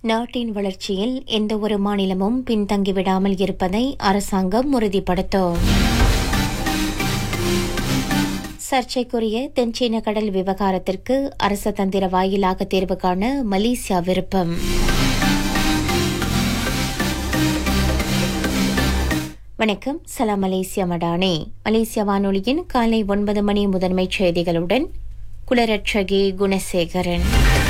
நாட்டின் வளர்ச்சியில் எந்த ஒரு மாநிலமும் பின்தங்கிவிடாமல் இருப்பதை அரசாங்கம் உறுதிப்படுத்தும் சர்ச்சைக்குரிய தென்சீன கடல் விவகாரத்திற்கு அரச தந்திர வாயிலாக தீர்வு காண மலேசியா விருப்பம் வணக்கம் சலாம் மலேசியா மடானே மலேசியா வானொலியின் காலை ஒன்பது மணி முதன்மைச் செய்திகளுடன் குலரட்சகி குணசேகரன்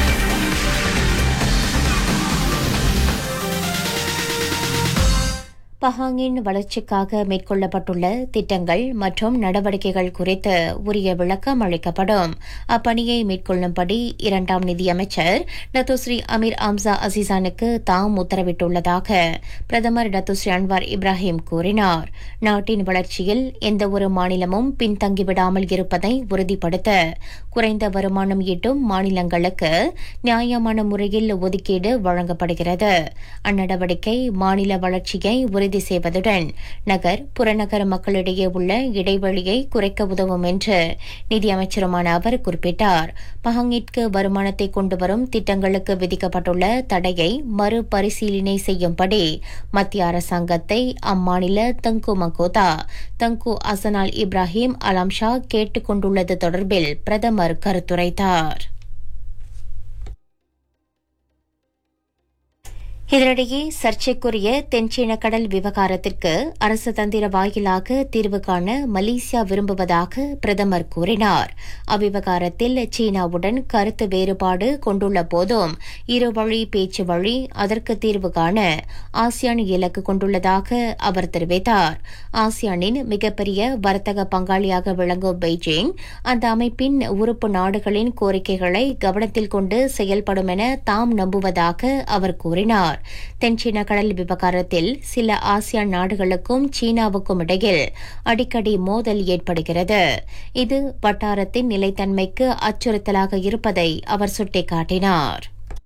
பஹாங்கின் வளர்ச்சிக்காக மேற்கொள்ளப்பட்டுள்ள திட்டங்கள் மற்றும் நடவடிக்கைகள் குறித்து உரிய விளக்கம் அளிக்கப்படும் அப்பணியை மேற்கொள்ளும்படி இரண்டாம் நிதியமைச்சர் டத்துஸ்ரீ அமீர் அம்சா அசிசானுக்கு தாம் உத்தரவிட்டுள்ளதாக பிரதமர் டத்துஸ்ரீ அன்வார் இப்ராஹிம் கூறினார் நாட்டின் வளர்ச்சியில் எந்த ஒரு மாநிலமும் பின்தங்கிவிடாமல் இருப்பதை உறுதிப்படுத்த குறைந்த வருமானம் ஈட்டும் மாநிலங்களுக்கு நியாயமான முறையில் ஒதுக்கீடு வழங்கப்படுகிறது அந்நடவடிக்கை மாநில வளர்ச்சியை உறுதி செய்வதுடன் நகர் புறநகர் மக்களிடையே உள்ள இடைவெளியை குறைக்க உதவும் என்று நிதியமைச்சருமான அவர் குறிப்பிட்டார் பஹங்கிற்கு வருமானத்தை கொண்டுவரும் திட்டங்களுக்கு விதிக்கப்பட்டுள்ள தடையை மறுபரிசீலனை செய்யும்படி மத்திய அரசாங்கத்தை அம்மாநில தங்கு மகோதா தங்கு அசனால் இப்ராஹிம் அலாம்ஷா கேட்டுக் கொண்டுள்ளது தொடர்பில் பிரதமர் கருத்துரைத்தார் இதனிடையே சர்ச்சைக்குரிய தென்சீன கடல் விவகாரத்திற்கு அரசு தந்திர வாயிலாக தீர்வு காண மலேசியா விரும்புவதாக பிரதமர் கூறினார் அவ்விவகாரத்தில் சீனாவுடன் கருத்து வேறுபாடு கொண்டுள்ள போதும் இருவழி பேச்சு வழி அதற்கு தீர்வு காண ஆசியான் இலக்கு கொண்டுள்ளதாக அவர் தெரிவித்தார் ஆசியானின் மிகப்பெரிய வர்த்தக பங்காளியாக விளங்கும் பெய்ஜிங் அந்த அமைப்பின் உறுப்பு நாடுகளின் கோரிக்கைகளை கவனத்தில் கொண்டு செயல்படும் என தாம் நம்புவதாக அவர் கூறினார் தென்சீன கடல் விவகாரத்தில் சில ஆசியான் நாடுகளுக்கும் சீனாவுக்கும் இடையில் அடிக்கடி மோதல் ஏற்படுகிறது இது வட்டாரத்தின் நிலைத்தன்மைக்கு அச்சுறுத்தலாக இருப்பதை அவர் சுட்டிக்காட்டினார்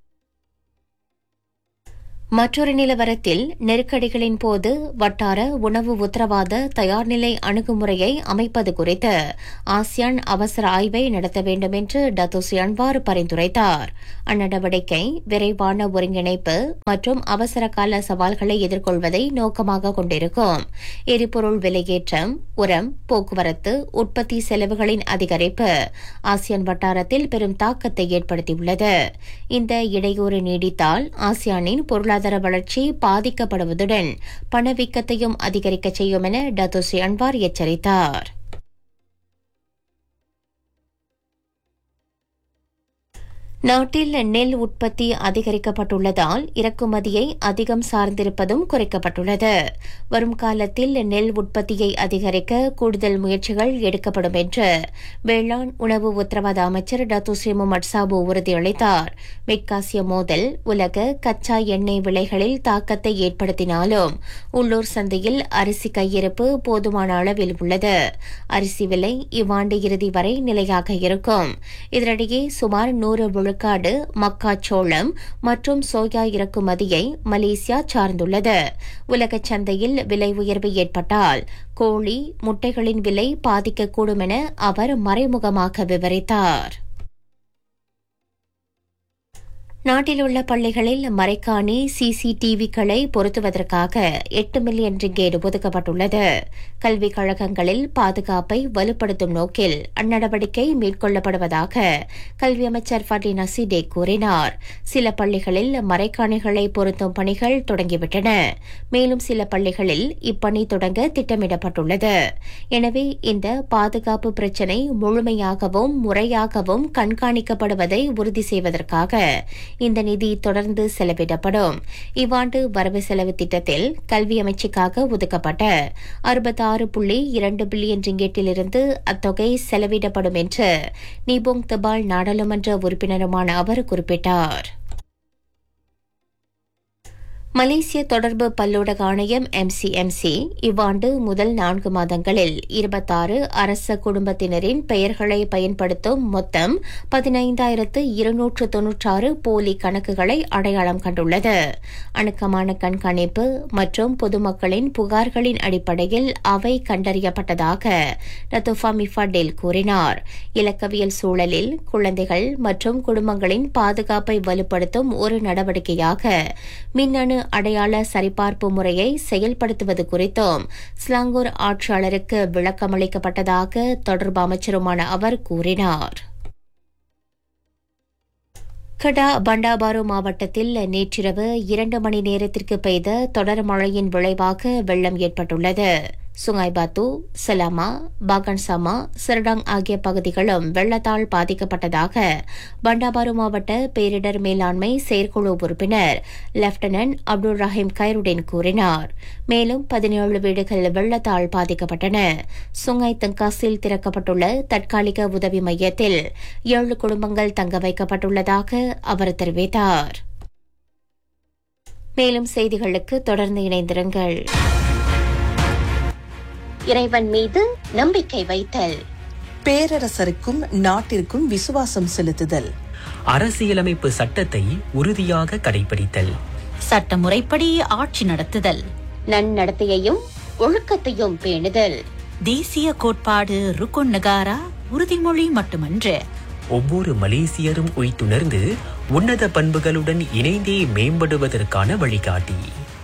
மற்றொரு நிலவரத்தில் நெருக்கடிகளின் போது வட்டார உணவு உத்தரவாத தயார்நிலை அணுகுமுறையை அமைப்பது குறித்து ஆசியான் அவசர ஆய்வை நடத்த வேண்டும் என்று டத்தோசி அன்வார் பரிந்துரைத்தார் அந்நடவடிக்கை விரைவான ஒருங்கிணைப்பு மற்றும் அவசர கால சவால்களை எதிர்கொள்வதை நோக்கமாக கொண்டிருக்கும் எரிபொருள் விலையேற்றம் உரம் போக்குவரத்து உற்பத்தி செலவுகளின் அதிகரிப்பு ஆசியான் வட்டாரத்தில் பெரும் தாக்கத்தை ஏற்படுத்தியுள்ளது இந்த இடையூறு நீடித்தால் ஆசியானின் பொருளாதார பொருளாதார வளர்ச்சி பாதிக்கப்படுவதுடன் பணவீக்கத்தையும் அதிகரிக்க செய்யும் என டத்தோசி அன்வார் எச்சரித்தார் நாட்டில் நெல் உற்பத்தி அதிகரிக்கப்பட்டுள்ளதால் இறக்குமதியை அதிகம் சார்ந்திருப்பதும் குறைக்கப்பட்டுள்ளது வரும் காலத்தில் நெல் உற்பத்தியை அதிகரிக்க கூடுதல் முயற்சிகள் எடுக்கப்படும் என்று வேளாண் உணவு உத்தரவாத அமைச்சர் டத்து ஸ்ரீ முகமது சாபு உறுதியளித்தார் மேற்காசிய மோதல் உலக கச்சா எண்ணெய் விலைகளில் தாக்கத்தை ஏற்படுத்தினாலும் உள்ளூர் சந்தையில் அரிசி கையிருப்பு போதுமான அளவில் உள்ளது அரிசி விலை இவ்வாண்டு இறுதி வரை நிலையாக இருக்கும் இதனிடையே சுமார் நூறு விழுக்காடு மக்காச்சோளம் மற்றும் சோயா இறக்குமதியை மலேசியா சார்ந்துள்ளது உலக சந்தையில் விலை உயர்வு ஏற்பட்டால் கோழி முட்டைகளின் விலை பாதிக்கக்கூடும் என அவர் மறைமுகமாக விவரித்தார் நாட்டில் உள்ள பள்ளிகளில் மறைக்காணி சிசிடிவிகளை பொருத்துவதற்காக எட்டு மில்லியன் ரிங்கேடு ஒதுக்கப்பட்டுள்ளது கல்விக் கழகங்களில் பாதுகாப்பை வலுப்படுத்தும் நோக்கில் அந்நடவடிக்கை மேற்கொள்ளப்படுவதாக கல்வி அமைச்சர் ஃபர்டி நசிடே கூறினார் சில பள்ளிகளில் மறைக்காணிகளை பொருத்தும் பணிகள் தொடங்கிவிட்டன மேலும் சில பள்ளிகளில் இப்பணி தொடங்க திட்டமிடப்பட்டுள்ளது எனவே இந்த பாதுகாப்பு பிரச்சினை முழுமையாகவும் முறையாகவும் கண்காணிக்கப்படுவதை உறுதி செய்வதற்காக இந்த நிதி தொடர்ந்து செலவிடப்படும் இவ்வாண்டு வரவு செலவு திட்டத்தில் கல்வி அமைச்சுக்காக ஒதுக்கப்பட்ட அறுபத்தாறு புள்ளி இரண்டு பில்லியன் ரிங்கெட்டிலிருந்து அத்தொகை செலவிடப்படும் என்று நிபோங் தபால் நாடாளுமன்ற உறுப்பினருமான அவர் குறிப்பிட்டார் மலேசிய தொடர்பு பல்லூடக ஆணையம் எம்சிஎம்சி இவ்வாண்டு முதல் நான்கு மாதங்களில் இருபத்தாறு அரச குடும்பத்தினரின் பெயர்களை பயன்படுத்தும் மொத்தம் பதினைந்தாயிரத்து இருநூற்று தொன்னூற்றாறு போலி கணக்குகளை அடையாளம் கண்டுள்ளது அணுக்கமான கண்காணிப்பு மற்றும் பொதுமக்களின் புகார்களின் அடிப்படையில் அவை கண்டறியப்பட்டதாக நத்துஃபா மிஃபாடேல் கூறினார் இலக்கவியல் சூழலில் குழந்தைகள் மற்றும் குடும்பங்களின் பாதுகாப்பை வலுப்படுத்தும் ஒரு நடவடிக்கையாக மின்னணு அடையாள சரிபார்ப்பு முறையை செயல்படுத்துவது குறித்தும் ஸ்லாங்கூர் ஆட்சியாளருக்கு விளக்கமளிக்கப்பட்டதாக தொடர்பு அமைச்சருமான அவர் கூறினார் கடா பண்டாபாரு மாவட்டத்தில் நேற்றிரவு இரண்டு மணி நேரத்திற்கு பெய்த தொடர் மழையின் விளைவாக வெள்ளம் ஏற்பட்டுள்ளது சுங்காய் பாத்து சலாமா பாகன்சாமா சிரடாங் ஆகிய பகுதிகளும் வெள்ளத்தால் பாதிக்கப்பட்டதாக பண்டாபாரு மாவட்ட பேரிடர் மேலாண்மை செயற்குழு உறுப்பினர் லெப்டினன்ட் அப்துல் ரஹீம் கைருடீன் கூறினார் மேலும் பதினேழு வீடுகள் வெள்ளத்தால் பாதிக்கப்பட்டன சுங்காய் தென்காசில் திறக்கப்பட்டுள்ள தற்காலிக உதவி மையத்தில் ஏழு குடும்பங்கள் தங்க வைக்கப்பட்டுள்ளதாக அவர் தெரிவித்தார் மேலும் செய்திகளுக்கு தொடர்ந்து இணைந்திருங்கள் இறைவன் மீது நம்பிக்கை வைத்தல் பேரரசருக்கும் நாட்டிற்கும் விசுவாசம் செலுத்துதல் அரசியலமைப்பு சட்டத்தை உறுதியாக கடைபிடித்தல் சட்டமுறைப்படி ஆட்சி நடத்துதல் நன்னடத்தையையும் ஒழுக்கத்தையும் பேணுதல் தேசிய கோட்பாடு ருக்குன் நகாரா உறுதிமொழி மட்டுமன்று ஒவ்வொரு மலேசியரும் உய்த்துணர்ந்து உன்னத பண்புகளுடன் இணைந்தே மேம்படுவதற்கான வழிகாட்டி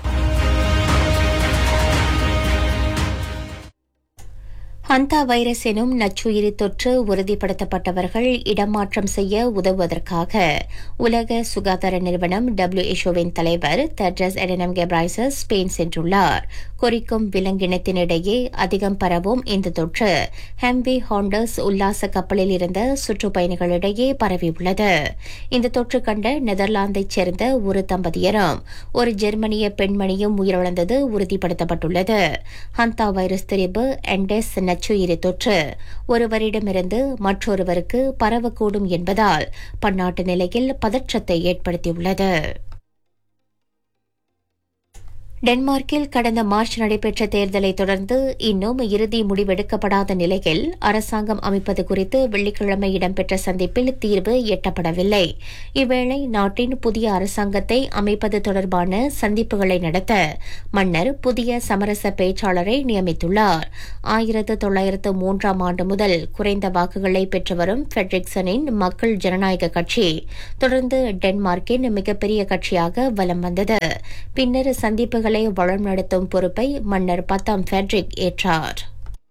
ஹந்தா வைரஸ் எனும் நச்சுயிரி தொற்று உறுதிப்படுத்தப்பட்டவர்கள் இடமாற்றம் செய்ய உதவுவதற்காக உலக சுகாதார நிறுவனம் டபிள்யூஎச்ஓவின் தலைவர் தெட்ரஸ் எடனம் கெப்ரைசஸ் ஸ்பெயின் சென்றுள்ளார் கொறிக்கும் விலங்கினத்தினிடையே அதிகம் பரவும் இந்த தொற்று ஹெம்பி ஹாண்டர்ஸ் உல்லாச கப்பலில் இருந்த சுற்றுப்பயணிகளிடையே பரவியுள்ளது இந்த தொற்று கண்ட நெதர்லாந்தைச் சேர்ந்த ஒரு தம்பதியரும் ஒரு ஜெர்மனிய பெண்மணியும் உயிரிழந்தது உறுதிப்படுத்தப்பட்டுள்ளது ஹந்தா வைரஸ் திரிபு என்டெஸ் நச்சுயிரி தொற்று ஒருவரிடமிருந்து மற்றொருவருக்கு பரவக்கூடும் என்பதால் பன்னாட்டு நிலையில் பதற்றத்தை ஏற்படுத்தியுள்ளது டென்மார்க்கில் கடந்த மார்ச் நடைபெற்ற தேர்தலை தொடர்ந்து இன்னும் இறுதி முடிவெடுக்கப்படாத நிலையில் அரசாங்கம் அமைப்பது குறித்து வெள்ளிக்கிழமை இடம்பெற்ற சந்திப்பில் தீர்வு எட்டப்படவில்லை இவ்வேளை நாட்டின் புதிய அரசாங்கத்தை அமைப்பது தொடர்பான சந்திப்புகளை நடத்த மன்னர் புதிய சமரச பேச்சாளரை நியமித்துள்ளார் ஆயிரத்து தொள்ளாயிரத்து மூன்றாம் ஆண்டு முதல் குறைந்த வாக்குகளை பெற்று வரும் ஃபெட்ரிக்சனின் மக்கள் ஜனநாயக கட்சி தொடர்ந்து டென்மார்க்கின் மிகப்பெரிய கட்சியாக வலம் வந்தது பின்னர் சந்திப்புகள் நிகழ்வுகளை வளம் நடத்தும் பொறுப்பை மன்னர் பத்தாம் ஃபெட்ரிக் ஏற்றார்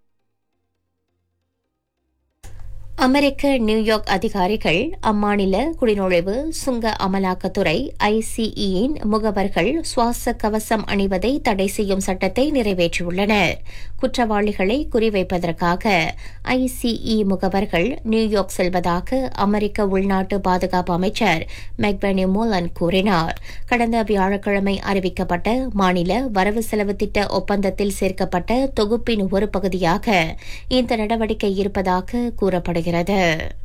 அமெரிக்க நியூயார்க் அதிகாரிகள் அம்மாநில குடிநுழைவு சுங்க அமலாக்கத்துறை ஐசிஇயின் முகவர்கள் சுவாச கவசம் அணிவதை தடை செய்யும் சட்டத்தை நிறைவேற்றியுள்ளனர் குற்றவாளிகளை குறிவைப்பதற்காக ஐசிஇ முகவர்கள் நியூயார்க் செல்வதாக அமெரிக்க உள்நாட்டு பாதுகாப்பு அமைச்சர் மெக்பெனி மூலன் கூறினார் கடந்த வியாழக்கிழமை அறிவிக்கப்பட்ட மாநில வரவு செலவு திட்ட ஒப்பந்தத்தில் சேர்க்கப்பட்ட தொகுப்பின் ஒரு பகுதியாக இந்த நடவடிக்கை இருப்பதாக கூறப்படுகிறது வருகிறது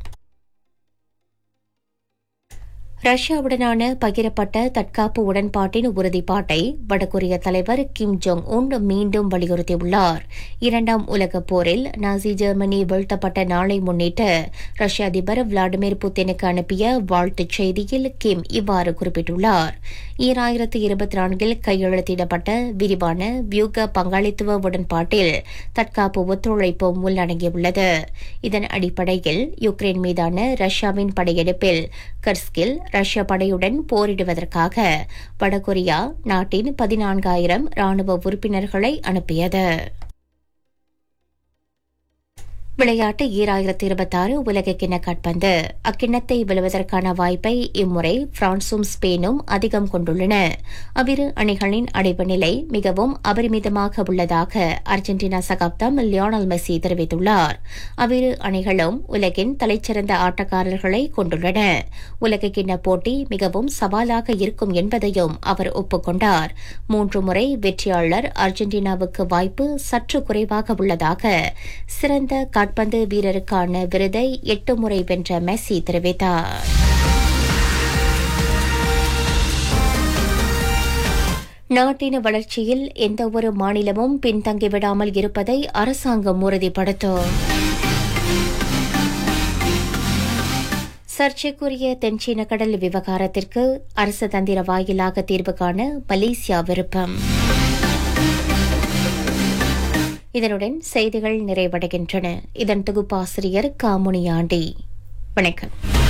ரஷ்யாவுடனான பகிரப்பட்ட தற்காப்பு உடன்பாட்டின் உறுதிப்பாட்டை வடகொரிய தலைவர் கிம் ஜோங் உன் மீண்டும் வலியுறுத்தியுள்ளார் இரண்டாம் உலகப் போரில் நாசி ஜெர்மனி வீழ்த்தப்பட்ட நாளை முன்னிட்டு ரஷ்ய அதிபர் விளாடிமிர் புட்டினுக்கு அனுப்பிய வாழ்த்துச் செய்தியில் கிம் இவ்வாறு குறிப்பிட்டுள்ளார் ஈராயிரத்து இருபத்தி நான்கில் கையெழுத்திடப்பட்ட விரிவான வியூக பங்காளித்துவ உடன்பாட்டில் தற்காப்பு ஒத்துழைப்பும் உள்ளடங்கியுள்ளது இதன் அடிப்படையில் யுக்ரைன் மீதான ரஷ்யாவின் படையெடுப்பில் கர்ஸ்கில் ரஷ்ய படையுடன் போரிடுவதற்காக வடகொரியா நாட்டின் பதினான்காயிரம் ராணுவ உறுப்பினர்களை அனுப்பியது விளையாட்டு ஈராயிரத்தி இருபத்தாறு உலக கிண்ண காட்பந்து அக்கிண்ணத்தை வெல்வதற்கான வாய்ப்பை இம்முறை பிரான்சும் ஸ்பெயினும் அதிகம் கொண்டுள்ளன அவ்விரு அணிகளின் அடைவு நிலை மிகவும் அபரிமிதமாக உள்ளதாக அர்ஜென்டினா சகாப்தம் லியோனல் மெஸ்ஸி தெரிவித்துள்ளார் அவ்விரு அணிகளும் உலகின் தலைச்சிறந்த ஆட்டக்காரர்களை கொண்டுள்ளன உலக கிண்ண போட்டி மிகவும் சவாலாக இருக்கும் என்பதையும் அவர் ஒப்புக்கொண்டார் மூன்று முறை வெற்றியாளர் அர்ஜென்டினாவுக்கு வாய்ப்பு சற்று குறைவாக உள்ளதாக சிறந்த காட்பந்து வீரருக்கான விருதை எட்டு முறை வென்ற மெஸ்ஸி தெரிவித்தார் நாட்டின் வளர்ச்சியில் எந்த ஒரு மாநிலமும் பின்தங்கிவிடாமல் இருப்பதை அரசாங்கம் உறுதிப்படுத்தும் சர்ச்சைக்குரிய தென்சீன கடல் விவகாரத்திற்கு அரசு தந்திர வாயிலாக தீர்வு காண மலேசியா விருப்பம் இதனுடன் செய்திகள் நிறைவடைகின்றன இதன் தொகுப்பாசிரியர் காமுனியாண்டி வணக்கம்